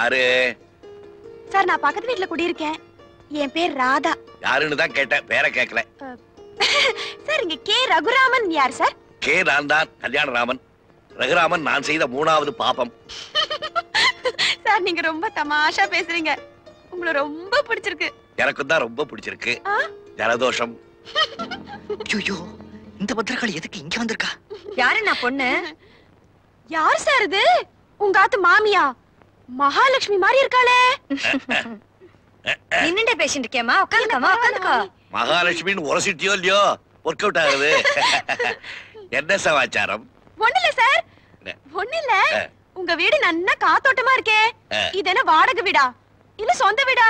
யாரு சார் நான் பக்கத்து வீட்ல குடியிருக்கேன் என் பேர் ராதா யாருன்னு தான் கேட்டேன் பேரை கேட்கல சார் இங்க கே ரகுராமன் யார் சார் கே நான் தான் கல்யாணராமன் ரகுராமன் நான் செய்த மூணாவது பாபம் சார் நீங்க ரொம்ப தமாஷா பேசுறீங்க உங்களை ரொம்ப பிடிச்சிருக்கு எனக்கும் தான் ரொம்ப பிடிச்சிருக்கு ஆ? ஜலதோஷம் ஐயோ இந்த பத்திரகாளி எதுக்கு இங்க வந்திருக்கா யாரு நான் பொண்ணு யார் சார் இது உங்க ஆத்து மாமியா மகாலட்சுமி மாதிரி இருக்காளே நின்னுட்டே பேசிட்டு இருக்கேம்மா உட்காந்துக்கம்மா உட்காந்துக்கோ மகாலட்சுமின்னு உரசிட்டியோ இல்லையோ ஒர்க் அவுட் ஆகுது என்ன சமாச்சாரம் ஒண்ணு இல்ல சார் என்ன? ஒண்ணு இல்ல ஆ. உங்க வீடு நன்னா காத்தோட்டமா இருக்கே ஆ. இது என்ன வாடகை வீடா இல்ல சொந்த வீடா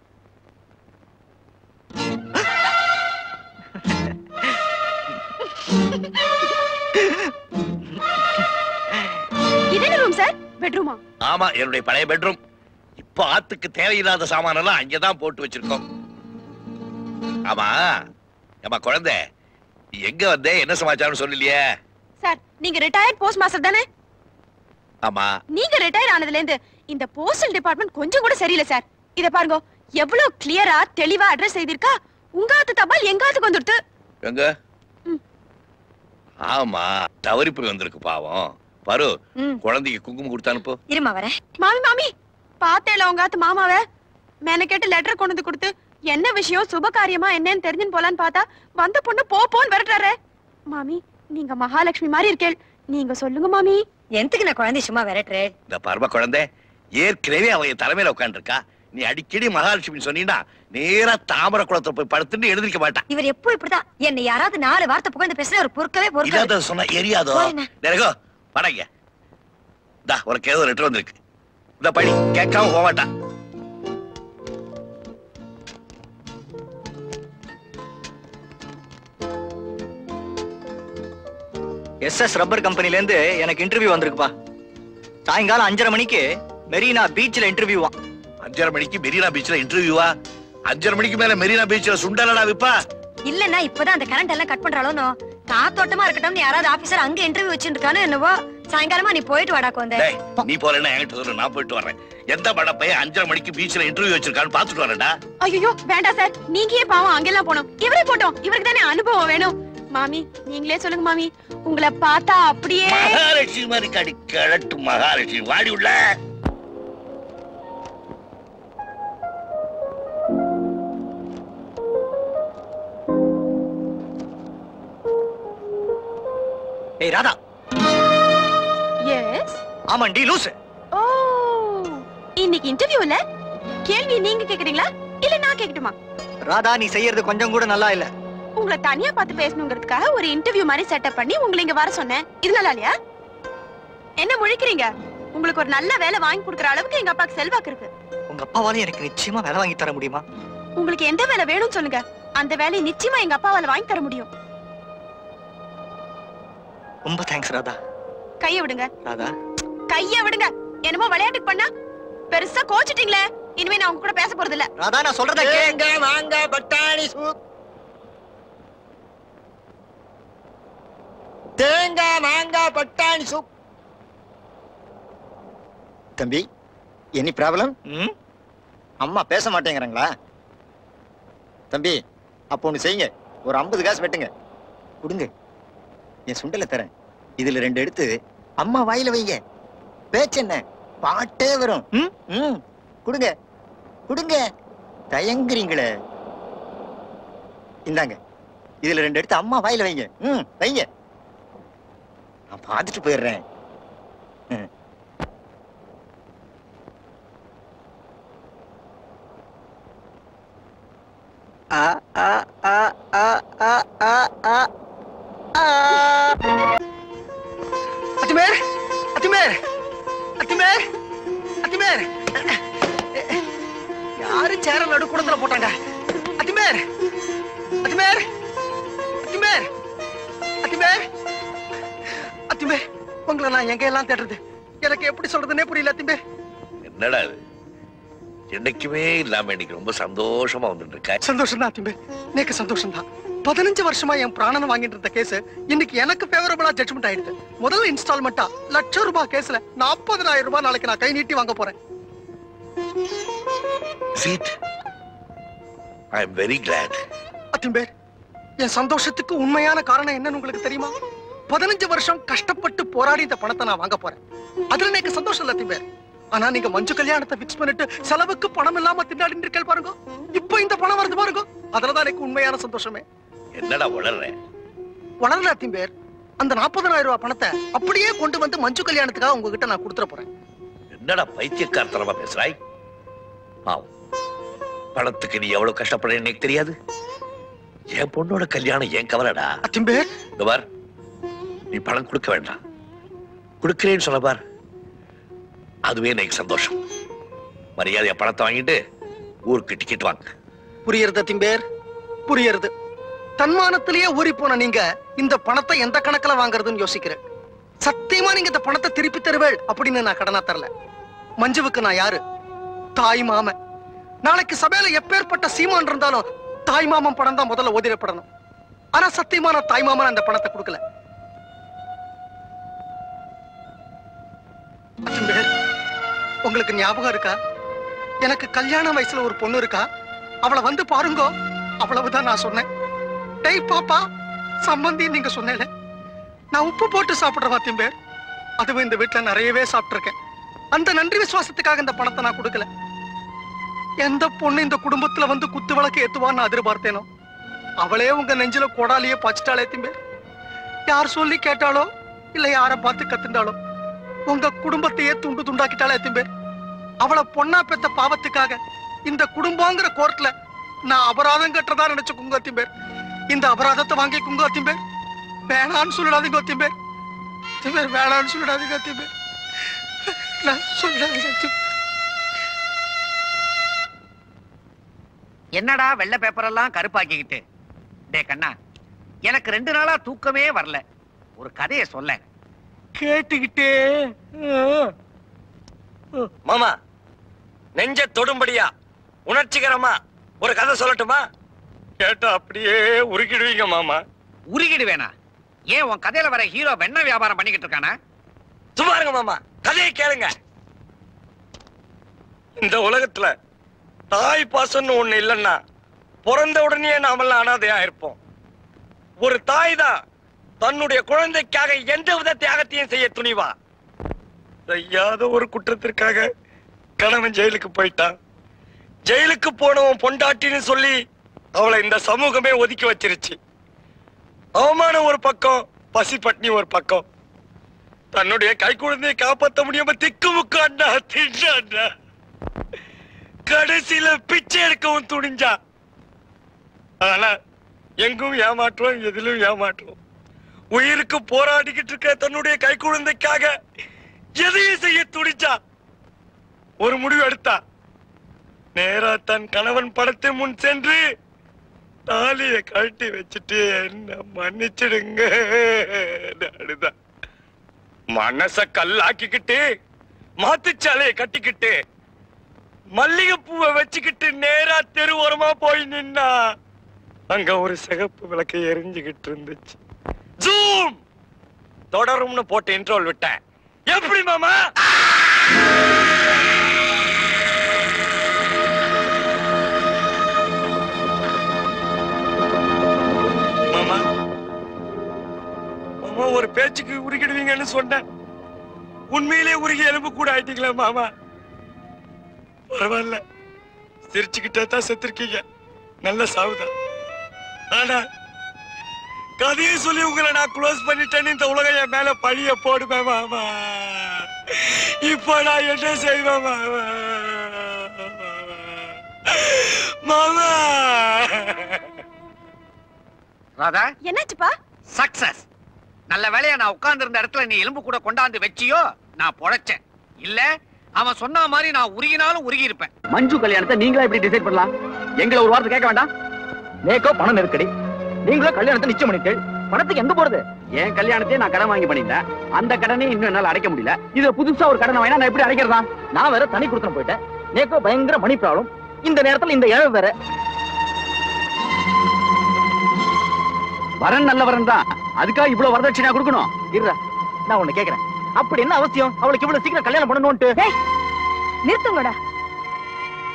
இது என்ன ரூம் சார் பெட்ரூமா ஆமா என்னுடைய பழைய பெட்ரூம் இப்போ ஆத்துக்கு தேவையில்லாத சாமானெல்லாம் அங்கதான் போட்டு வச்சிருக்கோம் ஆமா ஏமா குழந்தை நீ எங்க வந்தே என்ன சமாச்சாரம் சொல்லலையே சார் நீங்க ரிட்டையர்ட் போஸ்ட் மாஸ்டர் தானே ஆமா நீங்க ரிட்டையர் ஆனதுல இருந்து இந்த போஸ்டல் டிபார்ட்மெண்ட் கொஞ்சம் கூட சரியில்லை சார் இத பாருங்க எவ்வளவு கிளியரா தெளிவா அட்ரஸ் செய்திருக்கா உங்க ஆத்து தபால் எங்க ஆத்துக்கு வந்துடுத்து எங்க ம். ஆமா தவறி போய் வந்திருக்கு பாவம் பாரு ம். குழந்தைக்கு குங்குமம் கொடுத்து அனுப்பு இருமா வரேன் மாமி மாமி பார்த்தேல உங்க ஆத்து மாமாவ மேன கேட்டு லெட்டர் கொண்டு வந்து கொடுத்து என்ன விஷயம் சுப காரியமா என்னன்னு தெரிஞ்சுன்னு போலான்னு பார்த்தா வந்த பொண்ணு போ போன்னு விரட்டுறாரு மாமி நீங்க மகாலட்சுமி மாதிரி இருக்கேள் நீங்க சொல்லுங்க மாமி எதுக்கு நான் குழந்தை சும்மா விரட்டுறேன் இந்த பரம குழந்தை ஏற்கனவே அவ என் தலைமையில உட்காந்துருக்கா நீ அடிக்கடி மகாலட்சுமி சொன்னீங்கன்னா நேரா தாமரை குளத்துல போய் படுத்துட்டு எழுந்திருக்க மாட்டா இவர் எப்போ இப்படிதான் என்னை யாராவது நாலு வார்த்தை புகழ்ந்து பேசினா ஒரு பொறுக்கவே பொறுக்காது இல்லாத சொன்னா எரியாதோ போறேண்ணே. நெருகோ படங்க தா உனக்கு ஏதோ லெட்டர் வந்திருக்கு இந்த படி கேட்காம போக மாட்டா எஸ் எஸ் ரப்பர் கம்பெனில இருந்து எனக்கு இன்டர்வியூ வந்திருக்குப்பா சாயங்காலம் அஞ்சரை மணிக்கு மெரினா பீச்ல இன்டர்வியூவா அஞ்சரை மணிக்கு மெரினா பீச்ல இன்டர்வியூவா அஞ்சரை மணிக்கு மேல மெரினா பீச்ல சுண்டலடா விப்பா இல்லன்னா இப்பதான் அந்த கரண்ட் எல்லாம் கட் பண்றாளோ காத்தோட்டமா இருக்கட்டும்னு யாராவது ஆபீசர் அங்க இன்டர்வியூ வச்சிருக்கானோ என்னவோ சாயங்காலமா நீ போயிட்டு வாடா குழந்தை டேய் நீ போறேன்னா என்கிட்ட சொல்லு நான் போயிட்டு வரேன் எந்த பட பையன் அஞ்சரை மணிக்கு பீச்ல இன்டர்வியூ வச்சிருக்கான்னு பாத்துட்டு வரேன்டா ஐயோ வேண்டாம் சார் நீங்க ஏன் பாவம் அங்கெல்லாம் போனோம் இவரே போட்டோம் இவருக்கு தானே அனுபவம் வேணும் மாமி நீங்களே சொல்லுங்க மாமி உங்களை பார்த்தா அப்படியே மகாலட்சுமி மாதிரி கடி கிழட்டு மகாலட்சுமி வாடி உள்ள ஏய் ராதா எஸ் ஆமாண்டி லூசு ஓ இன்னைக்கு இன்டர்வியூல கேள்வி நீங்க கேக்குறீங்களா இல்ல நான் கேக்கட்டுமா ராதா நீ செய்யறது கொஞ்சம் கூட நல்லா இல்ல உங்களை தனியா பார்த்து பேசணுங்கிறதுக்காக ஒரு இன்டர்வியூ மாதிரி செட்டப் பண்ணி உங்களை இங்க வர சொன்னேன் இது நல்லா இல்லையா என்ன முழிக்கிறீங்க உங்களுக்கு ஒரு நல்ல வேலை வாங்கி கொடுக்குற அளவுக்கு எங்க அப்பாக்கு செல்வாக்கு இருக்கு உங்க அப்பாவால எனக்கு நிச்சயமா வேலை வாங்கி தர முடியுமா உங்களுக்கு எந்த வேலை வேணும்னு சொல்லுங்க அந்த வேலையை நிச்சயமா எங்க அப்பாவால வாங்கி தர முடியும் ரொம்ப தேங்க்ஸ் ராதா கைய விடுங்க ராதா கைய விடுங்க என்னமோ விளையாட்டுக்கு பண்ணா பெருசா கோச்சிட்டீங்களே இனிமே நான் உங்க கூட பேச போறது இல்ல ராதா நான் சொல்றத கே தேங்க மாங்க பட்டாணி சூப் தேங்காய் மாங்காய் பட்டாணி சூப் தம்பி எனி ப்ராப்ளம் ம்? அம்மா பேச மாட்டேங்கிறாங்களா தம்பி அப்போ ஒன்று செய்யுங்க ஒரு ஐம்பது காசு வெட்டுங்க கொடுங்க என் சுண்டலை தரேன் இதுல ரெண்டு எடுத்து அம்மா வாயில வைங்க பேச்சு என்ன பாட்டே வரும் ம் ம் கொடுங்க கொடுங்க தயங்குறீங்களே இந்தாங்க இதுல ரெண்டு எடுத்து அம்மா வாயில வைங்க ம் வைங்க நான் பார்த்துட்டு போயிடுறேன் ம். ஆ ஆ ஆ ஆ ஆ ஆ ஆ ஆ அத்திமேர் அத்திமேர் அத்திமேர் அத்திமேர் யாரு சேர நடுக்கூடத்துல போட்டாங்க அத்திமேர் அத்திமேர் அத்திமேர் அத்திமேர் அத்திமேர் உங்களை நான் எங்க எல்லாம் தேடுறது எனக்கு எப்படி சொல்றதுன்னே புரியல அத்திமேர் என்னடா இது என்னைக்குமே இல்லாம இன்னைக்கு ரொம்ப சந்தோஷமா வந்துட்டு இருக்க சந்தோஷம் தான் அத்திம்பே நேக்கு சந்தோஷம் தான் பதினஞ்சு வருஷமா என் பிராணனை வாங்கிட்டு இருந்த கேஸ் இன்னைக்கு எனக்கு ஃபேவரபிளா ஜட்ஜ்மெண்ட் ஆயிடுது முதல் இன்ஸ்டால்மெண்டா லட்சம் ரூபாய் கேஸ்ல நாற்பதாயிரம் ரூபாய் நாளைக்கு நான் கை நீட்டி வாங்க போறேன் seat I am very glad அத்திம்பேர் என் சந்தோஷத்துக்கு உண்மையான காரணம் என்னன்னு உங்களுக்கு தெரியுமா பதினஞ்சு வருஷம் கஷ்டப்பட்டு போராடி இந்த பணத்தை நான் வாங்க போறேன் அதுல எனக்கு சந்தோஷம் இல்ல அத்திம்பேர் ஆனா நீங்க மஞ்சு கல்யாணத்தை பிக்ஸ் பண்ணிட்டு செலவுக்கு பணம் இல்லாம திண்டாடி இருக்கேன் பாருங்க இப்போ இந்த பணம் வருது பாருங்க அதுலதான் எனக்கு உண்மையான சந்தோஷமே என்னடா உளர்ற வளரல அத்திம்பேர் அந்த நாற்பதனாயிரம் ரூபாய் பணத்தை அப்படியே கொண்டு வந்து மஞ்சு கல்யாணத்துக்காக உங்ககிட்ட நான் கொடுத்துட போறேன் என்னடா பைத்தியக்காரத்தனமா பேசுறாய் பாவம் பணத்துக்கு நீ எவ்வளவு கஷ்டப்படுற எனக்கு தெரியாது என் பொண்ணோட கல்யாணம் ஏன் கவலைடா அத்திம்பேர் இந்த பார் நீ பணம் கொடுக்க வேண்டாம் கொடுக்கிறேன்னு சொல்ல பார் அதுவே எனக்கு சந்தோஷம் மரியாதையா பணத்தை வாங்கிட்டு ஊருக்கு டிக்கெட் வாங்க புரியறது அத்திம்பேர் புரியறது தன்மானத்திலேயே ஊறி போன நீங்க இந்த பணத்தை எந்த கணக்குல வாங்குறதுன்னு யோசிக்கிறேன் சத்தியமா நீங்க இந்த பணத்தை திருப்பி தருவேள் அப்படின்னு நான் கடனா தரல மஞ்சுவுக்கு நான் யாரு தாய் மாமன் நாளைக்கு சபையில எப்பேற்பட்ட சீமான் இருந்தாலும் தாய் மாமன் பணம் தான் முதல்ல ஒதிரப்படணும் ஆனா சத்தியமா நான் தாய் மாமன் அந்த பணத்தை கொடுக்கல அத்திம்பேர், உங்களுக்கு ஞாபகம் இருக்கா எனக்கு கல்யாண வயசுல ஒரு பொண்ணு இருக்கா அவளை வந்து பாருங்கோ அவ்வளவுதான் நான் சொன்னேன் டேய் பாப்பா சம்பந்தி நீங்க சொன்னேல நான் உப்பு போட்டு சாப்பிடுற வாத்தியம் பேர் அதுவும் இந்த வீட்டுல நிறையவே சாப்பிட்டிருக்கேன் அந்த நன்றி விசுவாசத்துக்காக இந்த பணத்தை நான் கொடுக்கல எந்த பொண்ணு இந்த குடும்பத்துல வந்து குத்து விளக்கு ஏத்துவான்னு நான் எதிர்பார்த்தேனோ அவளே உங்க நெஞ்சில கொடாலியே பச்சிட்டாளே திம்பே யார் சொல்லி கேட்டாலோ இல்ல யார பார்த்து கத்துண்டாலோ உங்க குடும்பத்தையே துண்டு துண்டாக்கிட்டாளே திம்பேர் அவளை பொண்ணா பெத்த பாவத்துக்காக இந்த குடும்பங்கிற கோர்ட்ல நான் அபராதம் கட்டுறதா நினைச்சுக்குங்க அத்திம்பேர் இந்த அபராதத்தை வாங்கிக்குங்க அத்திம்பேர் வேணான்னு சொல்லிடாதீங்க அத்திம்பேர் அத்திம்பேர் வேணான்னு சொல்லிடாதீங்க அத்திம்பேர் நான் சொல்லிடாதீங்க அத்திம்பேர். என்னடா வெள்ளை பேப்பர் எல்லாம் கருப்பாக்கிக்கிட்டு டே கண்ணா எனக்கு ரெண்டு நாளா தூக்கமே வரல ஒரு கதையை சொல்ல கேட்டுக்கிட்டே மாமா நெஞ்ச தொடும்படியா உணர்ச்சிகரமா ஒரு கதை சொல்லட்டுமா கேட்டா அப்படியே உருக்கிடுவீங்க மாமா உருகிடு வேணா ஏன் உன் கதையில வர ஹீரோ வெண்ண வியாபாரம் பண்ணிக்கிட்டு இருக்கானா சும்மா இருங்க மாமா கதையை கேளுங்க இந்த உலகத்துல தாய் பாசம்னு ஒண்ணு இல்லைன்னா பிறந்த உடனே நாமெல்லாம் அனாதையா இருப்போம் ஒரு தாய் தான் தன்னுடைய குழந்தைக்காக எந்த வித தியாகத்தையும் செய்ய துணிவா செய்யாத ஒரு குற்றத்திற்காக கணவன் ஜெயிலுக்கு போயிட்டான் ஜெயிலுக்கு போனவன் பொண்டாட்டின்னு சொல்லி அவளை இந்த சமூகமே ஒதுக்கி வச்சிருச்சு அவமானம் ஒரு பக்கம் பசி பட்னி ஒரு பக்கம் தன்னுடைய கை குழந்தையை காப்பாத்த முடியாம திக்குமுக்கு அண்ணா தின்னா கடைசியில பிச்சை எடுக்கவும் துணிஞ்சா ஆனா எங்கும் ஏமாற்றம் எதிலும் ஏமாற்றம் உயிருக்கு போராடிக்கிட்டு இருக்க தன்னுடைய கை குழந்தைக்காக எதையும் செய்ய துணிச்சா ஒரு முடிவு எடுத்தா நேரா தன் கணவன் படத்தை முன் சென்று தாலியை கழட்டி வச்சுட்டு என்ன மன்னிச்சிடுங்க அழுதா மனச கல்லாக்கிக்கிட்டு மாத்துச்சாலையை கட்டிக்கிட்டு மல்லிகைப்பூவை வச்சுக்கிட்டு நேரா தெருவோரமா போய் நின்னா அங்க ஒரு சிகப்பு விளக்கு எரிஞ்சுகிட்டு இருந்துச்சு ஜூம் தொடரும்னு போட்டு இன்ட்ரோல் விட்டேன் எப்படி மாமா மாமா மாமா ஒரு பேச்சுக்கு உருகிடுவீங்கன்னு சொன்னேன் உண்மையிலே உருகி எலும்பு கூட ஆயிட்டீங்களா மாமா பரவாயில்ல சிரிச்சுக்கிட்டே தான் செத்துருக்கீங்க நல்ல சாவுதான் ஆனா கதையை சொல்லி உங்களை நான் க்ளோஸ் பண்ணிட்டேன்னு இந்த உலகம் என் மேல பழிய போடுவேன் மாமா இப்போ நான் என்ன செய்வேன் மாமா மாமா ராதா என்னாச்சுப்பா சக்சஸ் நல்ல வேலையா நான் உட்கார்ந்து இருந்த இடத்துல நீ எலும்பு கூட கொண்டாந்து வச்சியோ நான் பொழைச்சேன் இல்ல அவன் சொன்ன மாதிரி நான் உருகினாலும் உருகி இருப்பேன் மஞ்சு கல்யாணத்தை நீங்களா எப்படி டிசைட் பண்ணலாம் எங்களை ஒரு வார்த்தை கேட்க வேண்டாம் நேக்கோ பண நெருக்கடி நீங்களோ கல்யாணத்தை நிச்சயம் பண்ணிட்டு பணத்துக்கு எங்க போறது என் கல்யாணத்தையே நான் கடன் வாங்கி பண்ணிட்டேன் அந்த கடனையும் இன்னும் என்னால அடைக்க முடியல இது புதுசா ஒரு கடனை வாங்கினா நான் எப்படி அடைக்கிறதா நான் வேற தனி கொடுத்தன போயிட்டேன் நேக்கோ பயங்கர மணி ப்ராப்ளம் இந்த நேரத்துல இந்த இழவு வேற வரன் நல்ல வரன் தான் அதுக்காக இவ்வளவு வரதட்சணையா கொடுக்கணும் இருடா நான் ஒண்ணு கேக்குறேன் அப்படி என்ன அவசியம் அவளுக்கு இவ்வளவு சீக்கிரம் கல்யாணம் பண்ணணும்ட்டு நிறுத்துங்கடா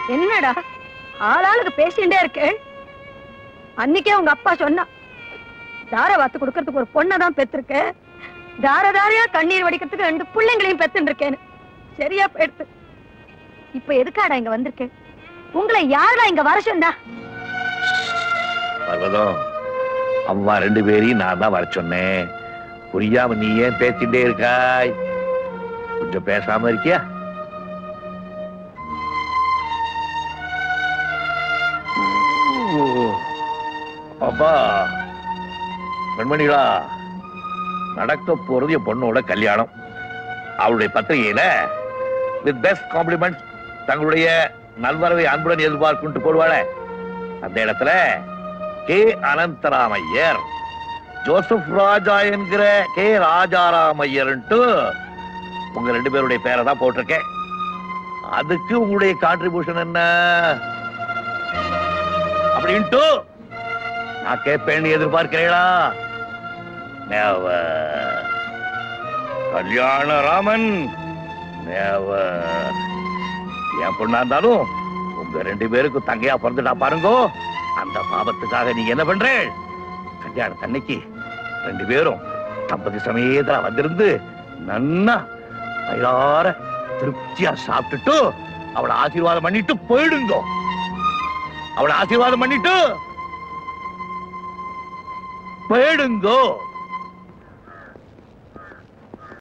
என்னடா ஆளாளுக்கு பேசிட்டே இருக்கு அன்னைக்கே உங்க அப்பா சொன்னா தார வாத்து கொடுக்கறதுக்கு ஒரு பொண்ணை தான் பெற்றிருக்க தார தாரையா கண்ணீர் வடிக்கிறதுக்கு ரெண்டு பிள்ளைங்களையும் பெத்துட்டு இருக்கேன்னு சரியா போயிடுத்து இப்ப எதுக்காடா இங்க வந்திருக்கேன் உங்களை யாரா இங்க வர சொன்னா பர்வதம் அம்மா ரெண்டு பேரையும் நான் தான் வர சொன்னேன் புரியாம நீ ஏன் பேசிட்டே இருக்காய் கொஞ்சம் பேசாம இருக்கியா ஓ, அப்பா பெண்மணிகளா நடக்க போறது என் பொண்ணோட கல்யாணம் அவளுடைய பத்திரிகையில வித் பெஸ்ட் காம்ப்ளிமெண்ட்ஸ் தங்களுடைய நல்வரவை அன்புடன் எதிர்பார்க்குன்ட்டு போடுவாளே அந்த இடத்துல கே அனந்தராமையர் ஜோசப் ராஜா என்கிற கே ராஜாராமையர்ன்ட்டு உங்க ரெண்டு பேருடைய பேரை தான் போட்டிருக்கேன் அதுக்கு உங்களுடைய கான்ட்ரிபியூஷன் என்ன அப்படின்ட்டு நான் கேட்பேன்னு எதிர்பார்க்கிறீங்களா Never. கல்யாண ராமன் Never. என் பொண்ணா இருந்தாலும் உங்க ரெண்டு பேருக்கும் தங்கையா பிறந்துட்டா பாருங்க அந்த பாவத்துக்காக நீங்க என்ன பண்றேன் கல்யாணத்து அன்னைக்கு ரெண்டு பேரும் தம்பதி சமேதரா வந்திருந்து நன்னா வயிறார திருப்தியா சாப்பிட்டுட்டு அவளை ஆசீர்வாதம் பண்ணிட்டு போயிடுங்க அவளை ஆசீர்வாதம் பண்ணிட்டு போயிடுங்கோ